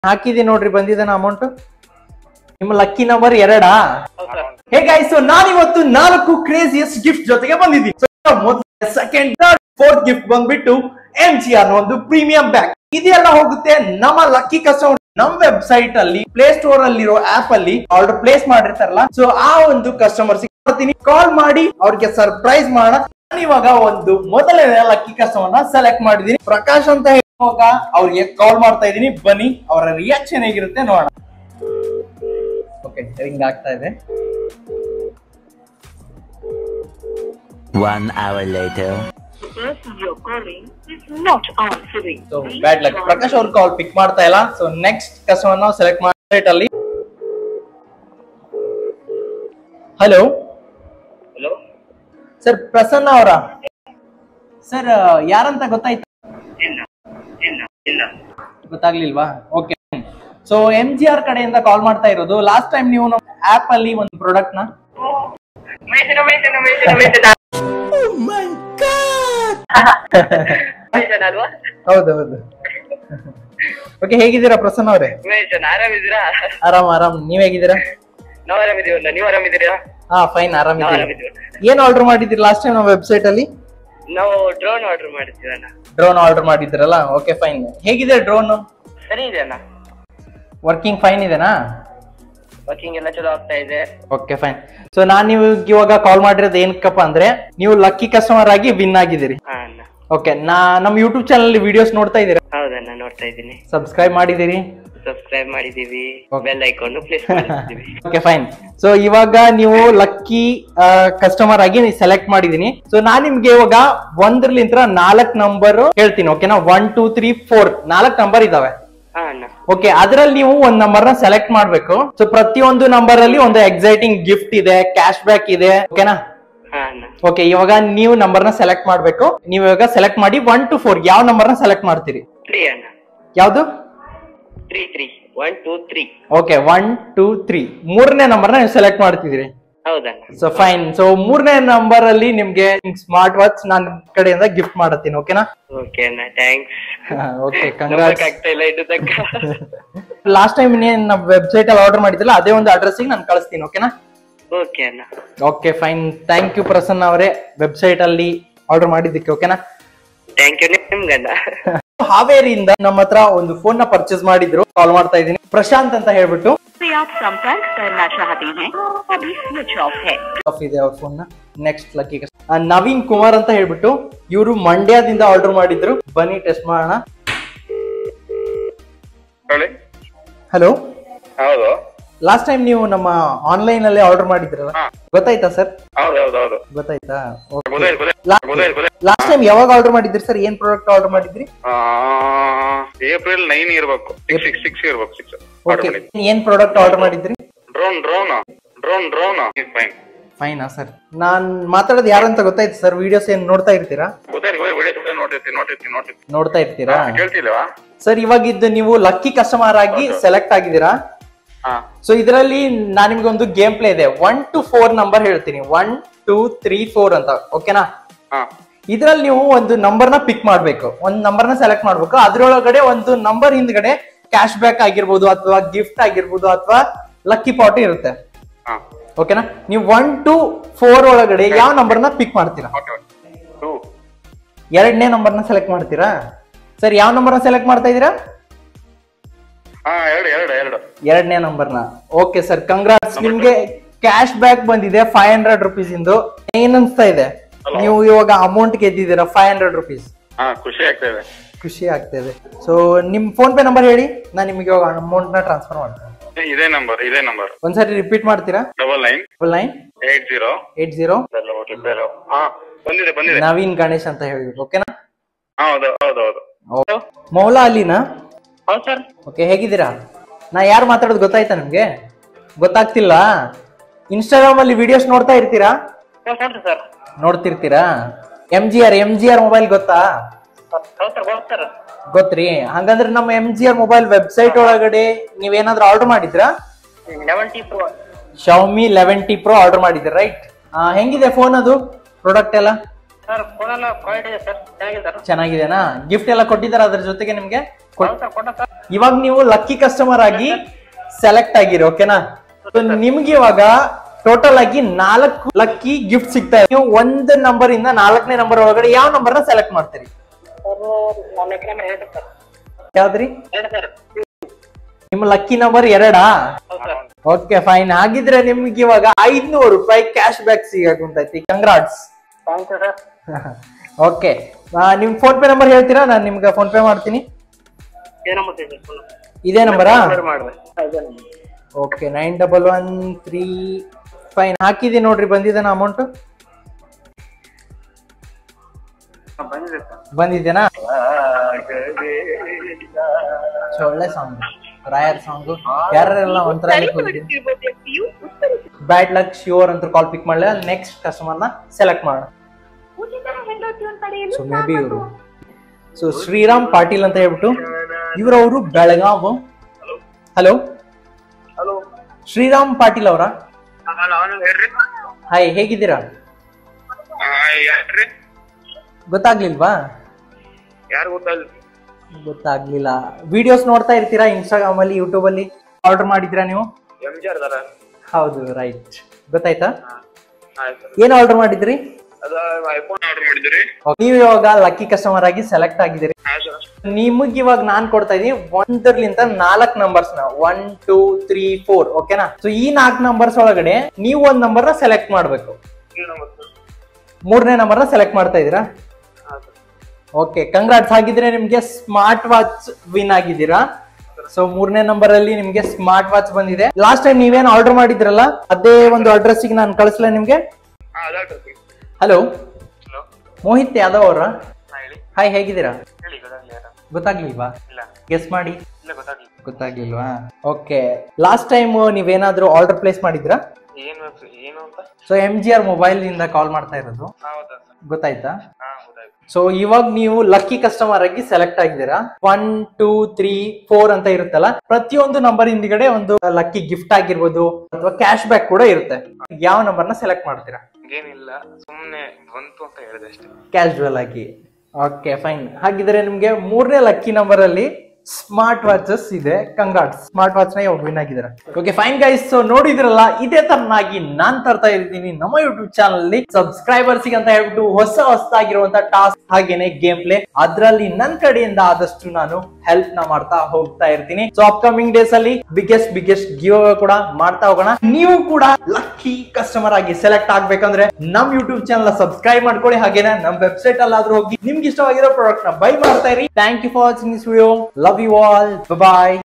ಹಾಕಿದೀನಿ ನೋಡ್ರಿ ಬಂದಿದ್ದಾನ ಅಮೌಂಟ್ ನಿಮ್ಮ ಲಕ್ಕಿ ನಂಬರ್ ಎರಡಾ ಹೌದು ಸರ್ ಹೇಗಾಯ್ತು ನಾನಿವತ್ತು ನಾಲ್ಕು ಕ್ರೇಜಿಯಸ್ಟ್ ಗಿಫ್ಟ್ ಜೊತೆಗೆ ಬಂದಿದ್ದೀನಿ ಸೆಕೆಂಡ್ ಥರ್ಡ್ ಫೋರ್ತ್ ಗಿಫ್ಟ್ ಬಂದ್ಬಿಟ್ಟು ಎಂ ಜಿ ಆರ್ ಒಂದು ಪ್ರೀಮಿಯಂ ಬ್ಯಾಗ್ ಇದೆಲ್ಲ ಹೋಗುತ್ತೆ ನಮ್ಮ ಲಕ್ಕಿ ಕಸ್ಟಮರ್ ನಮ್ ವೆಬ್ಸೈಟ್ ಅಲ್ಲಿ ಪ್ಲೇ ಸ್ಟೋರ್ ಅಲ್ಲಿರೋ ಆಪ್ ಅಲ್ಲಿ ಆರ್ಡರ್ ಪ್ಲೇಸ್ ಮಾಡಿರ್ತಾರಲ್ಲ ಸೊ ಆ ಒಂದು ಕಸ್ಟಮರ್ಸ್ ಕೊಡ್ತೀನಿ ಕಾಲ್ ಮಾಡಿ ಅವ್ರಿಗೆ ಸರ್ಪ್ರೈಸ್ ಮಾಡೋಣ ನಾನು ಇವಾಗ ಒಂದು ಮೊದಲನೇ ಲಕ್ಕಿ ಕಸ್ಟಮರ್ ನ ಸೆಲೆಕ್ಟ್ ಮಾಡಿದೀನಿ ಪ್ರಕಾಶ್ ಅಂತ ಹೇಳುವಾಗ ಅವ್ರಿಗೆ ಕಾಲ್ ಮಾಡ್ತಾ ಇದೀನಿ ಬನ್ನಿ ಅವರ ರಿಯಾಕ್ಷನ್ ಹೇಗಿರುತ್ತೆ ನೋಡೋಣ ಓಕೆ ರಿಂಗ್ ಆಗ್ತಾ ಇದೆ One hour later. The person you're calling is not answering. So Please bad luck try Prakash ಅವ್ರ ಕಾಲ್ ಪಿಕ್ ಮಾಡ್ತಾ ಇಲ್ಲ ಸೊ ನೆಕ್ಸ್ಟ್ ಕಸ್ಟಮರ್ ನಾವು ಸೆಲೆಕ್ಟ್ ಮಾಡಿ ಅಲ್ಲಿ ಹಲೋ ಹಲೋ ಸರ್ ಪ್ರಸನ್ನ ಅವರ ಸರ್ ಯಾರಂತ ಗೊತ್ತಾಯ್ತಾ ಇಲ್ಲ ಇಲ್ಲ ಇಲ್ಲ ಗೊತ್ತಾಗ್ಲಿಲ್ವಾ okay so M G R ಕಡೆಯಿಂದ ಕಾಲ್ ಮಾಡ್ತಾ ಇರೋದು ಲಾಸ್ಟ್ ಟೈಮ್ ನೀವು ನಮ್ಮ ಆಪ್ ಅಲ್ಲಿ ಒಂದು ಪ್ರಾಡಕ್ಟ್ ನ ಮೈಸೂರ ಮೈಸೂರ ಮೈಸೂರ ಮೈಸೂರ ಮೈಸೂರ ಅಲ್ವಾ ಹೌದು ಹೌದು ಓಕೆ ಹೇಗಿದ್ದೀರಾ ಪ್ರಸನ್ನ ಅವರೇ ಮೈಸೂರ ಆರಾಮಿದ್ದೀರಾ ಆರಾಮ್ ಆರಾಮ್ ನೀವ್ ಹೇಗಿದ್ದೀರಾ ನಾವು ಆರಾಮಿದ್ದೀವಲ್ಲ ನೀವು ಆರಾಮಿದ್ದೀರಾ ಹಾ ಫೈನ್ ಆರಾಮ್ ನಾವು ಇದ್ದೀವಿ ಆರಾಮಿದ್ದೀವಿ ಏನ್ ಆರ್ಡರ್ ಮಾಡಿದ್ರಿ ಲಾಸ್ಟ್ ಟೈಮ್ ನಮ್ಮ ವೆಬ್ಸೈಟ್ ಅಲ್ಲಿ ನಾವು ಡ್ರೋನ್ ಆರ್ಡರ್ ಮಾಡಿದ್ದೀವಣ್ಣ ಡ್ರೋನ್ ಆರ್ಡರ್ ಮಾಡಿದ್ರಲ್ಲ ಓಕೆ ಫೈನ್ ಹೇಗಿದೆ ಡ್ರೋನ್ ಸರಿ ಇದೆ ಅಣ್ಣ ವರ್ಕಿಂಗ್ ಫೈನ್ ಇದೆನಾ ವರ್ಕಿಂಗ್ ಎಲ್ಲ ಚಲೋ ಆಗ್ತಾ ಇದೆ ಓಕೆ ಫೈನ್ ಸೊ ನಾನ್ ನೀವು ಇವಾಗ ಕಾಲ್ ಮಾಡಿರೋದು ಏನಕ್ಕಪ್ಪ ಅಂದ್ರೆ ನೀವು ಲಕ್ಕಿ ಕಸ್ಟಮರ್ ಆಗಿ ವಿನ್ ಆಗಿದ್ದೀರಿ ಹಾ ಅಣ್ಣ ಓಕೆ ನಾ ನಮ್ಮ ಯೂಟ್ಯೂಬ್ ಚಾನಲ್ ವಿಡಿಯೋಸ್ ನೋಡ್ತಾ ಇದ್ದೀರಾ ಹೌದಣ್ಣ ನೋಡ್ತಾ ಇದ್ದೀನಿ ಸಬ್ಸ್ಕ್ರೈಬ್ ಮಾಡಿದ್ದೀರಿ ಸಬ್ಸ್ಕ್ರೈಬ್ ಮಾಡಿದೀವಿ Okay. ಬೆಲ್ ಐಕಾನ್ ಪ್ಲೇಸ್ ಮಾಡಿದ್ದೀವಿ ಓಕೆ ಫೈನ್ ಸೊ ಇವಾಗ ನೀವು ಲಕ್ಕಿ ಕಸ್ಟಮರ್ ಆಗಿ ಸೆಲೆಕ್ಟ್ ಮಾಡಿದೀನಿ ಸೊ ನಾನ್ ನಿಮ್ಗೆ ಇವಾಗ ಒಂದ್ರಲಿಂತ್ರ ನಾಲ್ಕ್ ನಂಬರ್ ಹೇಳ್ತೀನಿ ಓಕೆನಾ ಒನ್ ಟೂ ತ್ರೀ ಫೋರ್ ನಾಲ್ಕ್ ನಂಬರ್ ಇದಾವೆ ಹಾ ಅಣ್ಣ ಓಕೆ ಅದ್ರಲ್ಲಿ ನೀವು ಒಂದ್ ನಂಬರ್ ನ ಸೆಲೆಕ್ಟ್ ಮಾಡ್ಬೇಕು ಸೊ ಪ್ರತಿಯೊಂದು ನಂಬರ್ ಅಲ್ಲಿ ಒಂದು ಎಕ್ಸೈಟಿಂಗ್ ಗಿಫ್ಟ್ ಇದೆ ಕ್ಯಾಶ್ ಬ್ಯಾಕ್ ಇದೆ ಓಕೆನಾ ಹಾ ಅಣ್ಣ ಓಕೆ ಇವಾಗ ನೀವು ನಂಬರ್ ನ ಸೆಲೆಕ್ಟ್ ಮಾಡ್ಬೇಕು ನೀವು ಇವಾಗ ಸೆಲೆಕ್ಟ್ ಮಾಡಿ ಒನ್ ಟು ಫೋರ್ ಯಾವ ನಂಬರ್ ನ ಸೆಲೆಕ್ಟ್ ಮಾಡ್ತೀರಿ ತ್ರೀ ಅಣ್ಣ ಯಾವ್ದು three three one two three okay one two three ಮೂರನೇ ನಂಬರ್ ನ ನೀವು ಸೆಲೆಕ್ಟ್ ಮಾಡ್ತಿದ್ದೀರಿ ಹೌದಣ್ಣ ಸೊ ಫೈನ್ ಸೊ ಮೂರನೇ ನಂಬರ್ ಅಲ್ಲಿ ನಿಮ್ಗೆ ಸ್ಮಾರ್ಟ್ ವಾಚ್ ನಾನ್ ಕಡೆಯಿಂದ ಗಿಫ್ಟ್ ಮಾಡತ್ತೀನಿ ಓಕೆನಾ ಓಕೆ ಅಣ್ಣ ಥ್ಯಾಂಕ್ಸ್ ಓಕೆ ಕಂಗ್ರಾಟ್ಸ್ ಆಗ್ತಾ ಇಲ್ಲ ಇಟ್ಟು ತನಕ ಲಾಸ್ಟ್ ಟೈಮ್ ನೀನ್ ನಮ್ಮ ವೆಬ್ಸೈಟ್ ಅಲ್ಲಿ ಆರ್ಡರ್ ಮಾಡಿದ್ರಲ್ಲ ಅದೇ ಒಂದು ಅಡ್ರೆಸ್ ನಾನು ಕಳಿಸ್ತೀನಿ ಓಕೆನಾ ಓಕೆ ಅಣ್ಣ okay fine thank you Prasanna ಅವರೇ ವೆಬ್ಸೈಟ್ ಅಲ್ಲಿ ಆರ್ಡರ್ ಮಾಡಿದ್ದಕ್ಕೆ ಓಕೆನಾ ಥ್ಯಾಂಕ್ ಯು ನಿಮ್ಗಣ್ಣ ಹಾವೇರಿಯಿಂದ ನಮ್ಮ ಹತ್ರ ಒಂದು ಫೋನ್ ನ ಪರ್ಚೇಸ್ ಮಾಡಿದ್ರು ಕಾಲ್ ಮಾಡ್ತಾ ಇದ್ದೀನಿ ಪ್ರಶಾಂತ್ ಅಂತ ಹೇಳ್ಬಿಟ್ಟು से आप संपर्क करना चाहते हैं अभी स्विच ऑफ है ಆಫ್ ಇದೆ ಅವ್ರ ಫೋನ್ ನ ನೆಕ್ಸ್ಟ್ ಲಕ್ಕಿ ನವೀನ್ ಕುಮಾರ್ ಅಂತ ಹೇಳ್ಬಿಟ್ಟು ಇವರು ಮಂಡ್ಯದಿಂದ ಆರ್ಡರ್ ಮಾಡಿದ್ರು ಬನ್ನಿ ಟೆಸ್ಟ್ ಮಾಡೋಣ ಹೇಳಿ ಹಲೋ ಹೌದು ಲಾಸ್ಟ್ ಟೈಮ್ ನೀವು ನಮ್ಮ ಆನ್ಲೈನ್ ಅಲ್ಲಿ ಆರ್ಡರ್ ಮಾಡಿದ್ರಲ್ಲ ಹಾ. ಗೊತ್ತಾಯ್ತಾ ಸರ್ ಹೌದು ಹೌದು ಹೌದು ಗೊತ್ತಾಯ್ತಾ ಗೊತ್ತಾಯ್ತು ಗೊತ್ತಾಯ್ತು ಗೊತ್ತಾಯ್ತು ಗೊತ್ತಾಯ್ತು ಲಾಸ್ಟ್ ಟೈಮ್ ಯಾವಾಗ ಆರ್ಡರ್ ಮಾಡಿದ್ರಿ ಸರ್ ಏನ್ ಪ್ರಾಡಕ್ಟ್ ಆರ್ಡರ್ ಮಾಡಿದ್ರಿ ಆ, ಏಪ್ರಿಲ್ ನೈನ್ ಇರ್ಬೇಕು ಸಿಕ್ಸ್ ಸಿಕ್ಸ್ ಸಿಕ್ಸ್ ಇರ್ಬೇಕು ಸಿಕ್ಸ್ ಓಕೆ ಏನ್ ಪ್ರಾಡಕ್ಟ್ ಆರ್ಡರ್ ಮಾಡಿದ್ರಿ drone drone drone drone fine ಫೈನಾ ಸರ್ ನಾನ್ ಮಾತಾಡೋದು ಯಾರು ಅಂತ ಗೊತ್ತಾಯ್ತು ಸರ್ ವಿಡಿಯೋಸ್ ಏನ್ ನೋಡ್ತಾ ಇರ್ತೀರಾ ಗೊತ್ತಾಯ್ತು ವಿಡಿಯೋ ನೋಡಿರ್ತೀನಿ ನೋಡಿರ್ತೀನಿ ನೋಡಿರ್ತೀನಿ ನೋಡ್ತಾ ಇರ್ತೀರಾ ಕೇಳ್ತಿಲ್ವಾ ಸರ್ ಇವಾಗಿದ್ದು ನೀವು ಲಕ್ಕಿ ಕಸ್ಟಮರ್ ಆಗಿ ಸೆಲೆಕ್ಟ್ ಆಗಿದ್ದೀರಾ ಹಾ ಸೊ ಇದರಲ್ಲಿ ನಾನು ನಿಮ್ಗೆ ಒಂದು ಗೇಮ್ ಪ್ಲೇ ಇದೆ ಒನ್ ಟು ಫೋರ್ ನಂಬರ್ ಹೇಳ್ತೀನಿ ಒನ್ ಟೂ ತ್ರೀ ಫೋರ್ ಅಂತ ಓಕೆನಾ ಹಾ ಇದ್ರಲ್ಲಿ ನೀವು ಒಂದು ನಂಬರ್ ನ ಪಿಕ್ ಮಾಡ್ಬೇಕು ಒಂದ್ ನಂಬರ್ ನ ಸೆಲೆಕ್ಟ್ ಮಾಡ್ಬೇಕು ಅದ್ರೊಳಗಡೆ ಒಂದು ನಂಬರ್ ಹಿಂದ್ಗಡೆ ಕ್ಯಾಶ್ ಬ್ಯಾಕ್ ಆಗಿರ್ಬೋದು ಅಥವಾ ಗಿಫ್ಟ್ ಆಗಿರ್ಬೋದು ಅಥವಾ ಲಕ್ಕಿ ಪಾಟ್ ಇರುತ್ತೆ ಹಾ ಓಕೆನಾ ನೀವು ಒನ್ ಟು ಫೋರ್ ಒಳಗಡೆ ಯಾವ ನಂಬರ್ ನ ಪಿಕ್ ಮಾಡ್ತೀರಾ ಓಕೆ ಓಕೆ ಟೂ ಎರಡನೇ ನಂಬರ್ ನ ಸೆಲೆಕ್ಟ್ ಮಾಡ್ತೀರಾ ಸರ್ ಯಾವ ನಂಬರ್ ನ ಸೆಲೆಕ್ಟ್ ಮಾಡ್ತಾ ಇದೀರಾ ಹಾ ಎರಡು ಎರಡು ಎರಡು ಎರಡನೇ ನಂಬರ್ನ ಓಕೆ ಸರ್ ಕಂಗ್ರಾಟ್ಸ್ ನಿಮ್ಗೆ ಕ್ಯಾಶ್ ಬ್ಯಾಕ್ ಬಂದಿದೆ ಫೈವ್ ಹಂಡ್ರೆಡ್ ರುಪೀಸ್ ಇಂದು ಏನ್ ಅನ್ಸ್ತಾ ಇದೆ Hello. ನೀವು ಇವಾಗ ಅಮೌಂಟ್ ಗೆದ್ದಿದ್ದೀರಾ ಫೈವ್ ಹಂಡ್ರೆಡ್ ರುಪೀಸ್ ಹಾ ಖುಷಿ ಆಗ್ತಾ ಇದೆ ಖುಷಿ ಆಗ್ತಿದೆ ಸೊ ನಿಮ್ ಫೋನ್ ಪೇ ನಂಬರ್ ಹೇಳಿ ನಾನು ನಿಮಗೆ ಇವಾಗ ಅಮೌಂಟ್ ನ ಟ್ರಾನ್ಸ್ಫರ್ ಮಾಡ್ತೀನಿ ಇದೇ ನಂಬರ್ ಇದೇ ನಂಬರ್ ಒಂದ್ಸರಿ ರಿಪೀಟ್ ಮಾಡ್ತೀರಾ double nine double nine eight zero eight zero ಹಾ ಬಂದಿದೆ ಬಂದಿದೆ ನವೀನ್ ಗಣೇಶ್ ಅಂತ ಹೇಳ್ಬಿಟ್ಟು ಓಕೆನಾ ಹಾ ಹೌದು ಹೌದು ಹೌದು ಮೌಲಾ ಅಲಿನಾ ಹೌದು ಸರ್ ಓಕೆ ಹೇಗಿದ್ದೀರಾ ನಾ ಯಾರು ಮಾತಾಡೋದು ಗೊತ್ತಾಯ್ತಾ ನಿಮ್ಗೆ ಗೊತ್ತಾಗ್ತಿಲ್ಲ ಇನ್ಸ್ಟಾಗ್ರಾಮ್ ಅಲ್ಲಿ ವಿಡಿಯೋಸ್ ನೋಡ್ತಾ ಇರ್ತೀರಾ ಹೌದು ಸರ್ ನೋಡ್ತಿರ್ತೀರಾ M G R M G R mobile ಗೊತ್ತಾ ಹೌದು ಸರ್ ಹೌದು ಸರ್ ಗೊತ್ತ್ರಿ ಹಂಗಂದ್ರೆ ನಮ್ಮ M G R mobile website ಒಳಗಡೆ ನೀವೇನಾದ್ರೂ ಆರ್ಡರ್ ಮಾಡಿದ್ರಾ eleven T pro Xiaomi eleven T pro order ಮಾಡಿದ್ರಿ ರೈಟ್ ಹೆಂಗಿದೆ ಫೋನ್ ಅದು ಪ್ರಾಡಕ್ಟ್ ಎಲ್ಲ ಸರ್ ಫೋನ್ ಎಲ್ಲ ಕ್ವಾಲಿಟಿ ಇದೆ ಸರ್ ಚೆನ್ನಾಗಿದೆ ಸರ್ ಚೆನ್ನಾಗಿದೆನಾ ಗಿಫ್ಟ್ ಎಲ್ಲ ಕೊಟ್ಟಿದ್ದಾರ ಅದ್ರ ಜೊತೆಗೆ ನಿಮ್ಗೆ ಹೌದು ಸರ್ ಕೊಟ್ಟ ಸರ್ ಇವಾಗ ನೀವು ಲಕ್ಕಿ ಕಸ್ಟಮರ್ ಆಗಿ ಸೆಲೆಕ್ಟ್ ಆಗಿರಿ ಓಕೆನಾ So, ನಿಮ್ಗೆ ಇವಾಗ ಟೋಟಲ್ ಆಗಿ ನಾಲ್ಕು ಲಕ್ಕಿ ಗಿಫ್ಟ್ ಸಿಗ್ತಾ ಇದೆ ನೀವು ಒಂದ್ ನಂಬರ್ ಇಂದ ನಾಲ್ಕನೇ ನಂಬರ್ ಒಳಗಡೆ ಯಾವ ನಂಬರ್ ನ ಸೆಲೆಕ್ಟ್ ಮಾಡ್ತೀರಿ ಸರ್ ನನ್ನ ಎಕರೆ ಎರಡು ಸರ್ ಯಾವ್ದ್ರಿ ಎರಡು ಸರ್ ನಿಮ್ಮ ಲಕ್ಕಿ ನಂಬರ್ ಎರಡಾ ಹೌದು ಸರ್ ಓಕೆ ಫೈನ್ ಹಾಗಿದ್ರೆ ನಿಮ್ಗೆ ಇವಾಗ ಐದ್ನೂರು ರೂಪಾಯಿ ಕ್ಯಾಶ್ ಬ್ಯಾಕ್ ಸಿಗಾಕುಂತೈತಿ congrats thank you sir okay ನಿಮ್ ಫೋನ್ ಪೇ ನಂಬರ್ ಹೇಳ್ತೀರಾ ನಾನು ನಿಮ್ಗೆ ಫೋನ್ ಪೇ ಮಾಡ್ತೀನಿ ಏನಮ್ಮ ಸರ್ ಫೋನ್ ಇದೇ ನಂಬರಾ ಮಾಡಿದೆ ಇದೇ number. Okay nine double one three fine ಹಾಕಿದ್ದೀನಿ ನೋಡ್ರಿ ಬಂದಿದ್ದಾನ ಅಮೌಂಟ್ ಹಾ, ಬಂದಿದೆ ಸರ್ ಬಂದಿದ್ದೇನಾ ಸೊ, ಒಳ್ಳೆ ಸಾಂಗ್ ರಾಯರ್ ಸಾಂಗ್ ಯಾರೆಲ್ಲ ಒಂಥರ ಬ್ಯಾಡ್ ಲಕ್ ಶ್ಯೂರ್ ಅಂತ ಕಾಲ್ ಪಿಕ್ ಮಾಡಲಿ ನೆಕ್ಸ್ಟ್ ಕಸ್ಟಮರ್ನ ಸೆಲೆಕ್ಟ್ ಮಾಡೋಣ ಸೊ ಮೇ ಬಿ ಇವರು ಸೊ ಶ್ರೀರಾಮ್ ಪಾಟೀಲ್ ಅಂತ ಹೇಳ್ಬಿಟ್ಟು ಇವ್ರವರು ಬೆಳಗಾವ್ ಹಲೋ ಹಲೋ ಶ್ರೀರಾಮ್ ಪಾಟೀಲ್ ಅವರ ಹಲೋ ಅವನು ಹೇಳ್ರಿ ಹಾಯ್ ಹೇಗಿದ್ದೀರಾ ಯಾರ್ರಿ ಗೊತ್ತಾಗ್ಲಿಲ್ವಾ ಯಾರು ಗೊತ್ತಲ್ಲ ಗೊತ್ತಾಗ್ಲಿಲ್ಲ ವಿಡಿಯೋಸ್ ನೋಡ್ತಾ ಇರ್ತೀರಾ ಇನ್ಸ್ಟಾಗ್ರಾಮ್ ಅಲ್ಲಿ ಯೂಟ್ಯೂಬ್ ಅಲ್ಲಿ ಆರ್ಡರ್ ಮಾಡಿದ್ರಾ ನೀವು ಎಂ ಜಿ ಆರ್ ಹೌದು ರೈಟ್ ಗೊತ್ತಾಯ್ತಾ ಆಯ್ತು ಏನ್ ಆರ್ಡರ್ ಮಾಡಿದ್ರಿ ಅದ ಐಫೋನ್ ಆರ್ಡರ್ ಮಾಡಿದ್ರಿ ನೀವು ಇವಾಗ ಲಕ್ಕಿ ಕಸ್ಟಮರ್ ಆಗಿ ಸೆಲೆಕ್ಟ್ ಆಗಿದ್ದೀರಿ ಹಾ ಸರ್ ನಿಮಗ್ ಇವಾಗ ನಾನ್ ಕೊಡ್ತಾ ಇದೀನಿ ಒಂದರ್ಲಿಂತ ನಾಲ್ಕ್ ನಂಬರ್ಸ್ ನ ಒನ್ ಟೂ ತ್ರೀ ಫೋರ್ ಓಕೆನಾ ಸೊ ಈ ನಾಲ್ಕ್ ನಂಬರ್ಸ್ ಒಳಗಡೆ ನೀವು ಒಂದ್ ನಂಬರ್ ನ ಸೆಲೆಕ್ಟ್ ಮಾಡ್ಬೇಕು ಈ ನಂಬರ್ ಸರ್ ಮೂರನೇ ನಂಬರ್ ನ ಸೆಲೆಕ್ಟ್ ಮಾಡ್ತಾ ಇದೀರಾ ಹಾ ಸರ್ ಓಕೆ ಕಂಗ್ರಾಟ್ಸ್ ಆಗಿದ್ರೆ ನಿಮ್ಗೆ ಸ್ಮಾರ್ಟ್ ವಾಚ್ ವಿನ್ ಆಗಿದ್ದೀರಾ ಸೊ ಮೂರನೇ ನಂಬರ್ ಅಲ್ಲಿ ನಿಮ್ಗೆ ಸ್ಮಾರ್ಟ್ ವಾಚ್ ಬಂದಿದೆ ಲಾಸ್ಟ್ ಟೈಮ್ ನೀವೇನ್ ಆರ್ಡರ್ ಮಾಡಿದ್ರಲ್ಲ ಅದೇ ಒಂದು ಅಡ್ರೆಸ್ ಗೆ ನಾನು ಕಳಿಸ್ಲಾ ನಿಮ್ಗೆ ಹಾ ಅದಾಟ ಹಲೋ ಹಲೋ ಮೋಹಿತ್ ಯಾದವ್ ಅವರ ಹಾ ಹೇಳಿ ಹಾಯ್ ಹೇಗಿದ್ದೀರಾ ಹೇಳಿ ಗೊತ್ತಾಗ್ಲಿ ಯಾರ ಗೊತ್ತಾಗ್ಲಿಲ್ವಾ ಇಲ್ಲ ಗೆಸ್ ಮಾಡಿ ಇಲ್ಲ ಗೊತ್ತಾಗ್ಲಿ ಗೊತ್ತಾಗ್ಲಿಲ್ವಾ ಓಕೆ ಲಾಸ್ಟ್ ಟೈಮ್ ನೀವೇನಾದ್ರೂ ಆರ್ಡರ್ ಪ್ಲೇಸ್ ಮಾಡಿದ್ರಾ ಏನು ಏನು ಅಂತ so M G R mobile ಇಂದ ಕಾಲ್ ಮಾಡ್ತಾ ಇರೋದು ಹಾ ಹೌದಾ ಸರ್ ಗೊತ್ತಾಯ್ತಾ ಹಾ ಗೊತ್ತಾಯ್ತು ಸೊ ಇವಾಗ ನೀವು ಲಕ್ಕಿ ಕಸ್ಟಮರ್ ಆಗಿ ಸೆಲೆಕ್ಟ್ ಆಗಿದ್ದೀರಾ ಒನ್ ಟೂ ತ್ರೀ ಫೋರ್ ಅಂತ ಇರುತ್ತಲ್ಲ ಪ್ರತಿಯೊಂದು ನಂಬರ್ ಹಿಂದ್ಗಡೆ ಒಂದು ಲಕ್ಕಿ ಗಿಫ್ಟ್ ಆಗಿರ್ಬೋದು ಅಥವಾ ಕ್ಯಾಶ್ ಬ್ಯಾಕ್ ಕೂಡ ಇರುತ್ತೆ ಯಾವ ನಂಬರ್ ನ ಸೆಲೆಕ್ಟ್ ಮಾಡ್ತೀರಾ ಏನಿಲ್ಲ ಸುಮ್ನೆ ಬಂತು ಅಂತ ಹೇಳಿದೆ ಅಷ್ಟೇ ಕ್ಯಾಶುವಲ್ ಆಗಿ ಓಕೆ ಫೈನ್ ಹಾಗಿದ್ರೆ ನಿಮ್ಗೆ ಮೂರನೇ ಲಕ್ಕಿ ನಂಬರ್ ಅಲ್ಲಿ ಸ್ಮಾರ್ಟ್ ವಾಚಸ್ ಇದೆ ಕಂಗ್ರಾಟ್ಸ್ ಸ್ಮಾರ್ಟ್ ವಾಚ್ ನ ವಿನ್ ಆಗಿದ್ದಾರೆ ಓಕೆ ಫೈನ್ ಗೈಸ್ ಸೊ ನೋಡಿದ್ರಲ್ಲ ಇದೇ ತರನಾಗಿ ನಾನ್ ತರ್ತಾ ಇರ್ತೀನಿ ನಮ್ಮ ಯೂಟ್ಯೂಬ್ ಚಾನಲ್ ಅಲ್ಲಿ ಸಬ್ಸ್ಕ್ರೈಬರ್ಸ್ ಅಂತ ಹೇಳ್ಬಿಟ್ಟು ಹೊಸ ಹೊಸದಾಗಿರುವಂತ ಟಾಸ್ಕ್ ಹಾಗೇನೆ ಗೇಮ್ ಪ್ಲೇ ಅದ್ರಲ್ಲಿ ನನ್ ಕಡೆಯಿಂದ ಆದಷ್ಟು ನಾನು ಹೆಲ್ಪ್ ನ ಮಾಡ್ತಾ ಹೋಗ್ತಾ ಇರ್ತೀನಿ ಸೊ ಅಪ್ಕಮಿಂಗ್ ಡೇಸ್ ಅಲ್ಲಿ ಬಿಗ್ಗೆಸ್ಟ್ ಬಿಗ್ಗೆಸ್ಟ್ ಗಿವ್ ಕೂಡ ಮಾಡ್ತಾ ಹೋಗೋಣ ನೀವು ಕೂಡ ಲಕ್ಕಿ ಕಸ್ಟಮರ್ ಆಗಿ ಸೆಲೆಕ್ಟ್ ಆಗ್ಬೇಕಂದ್ರೆ ನಮ್ ಯೂಟ್ಯೂಬ್ ಚಾನಲ್ ಸಬ್ಸ್ಕ್ರೈಬ್ ಮಾಡ್ಕೊಳ್ಳಿ ಹಾಗೇನೆ ನಮ್ ವೆಬ್ಸೈಟ್ ಅಲ್ಲಾದ್ರೂ ಹೋಗಿ ನಿಮ್ಗೆ ಇಷ್ಟವಾಗಿರೋ ಪ್ರಾಡಕ್ಟ್ ನ ಬೈ ಮಾಡ್ತಾ ಇರಿ thank you for watching this video love you all bye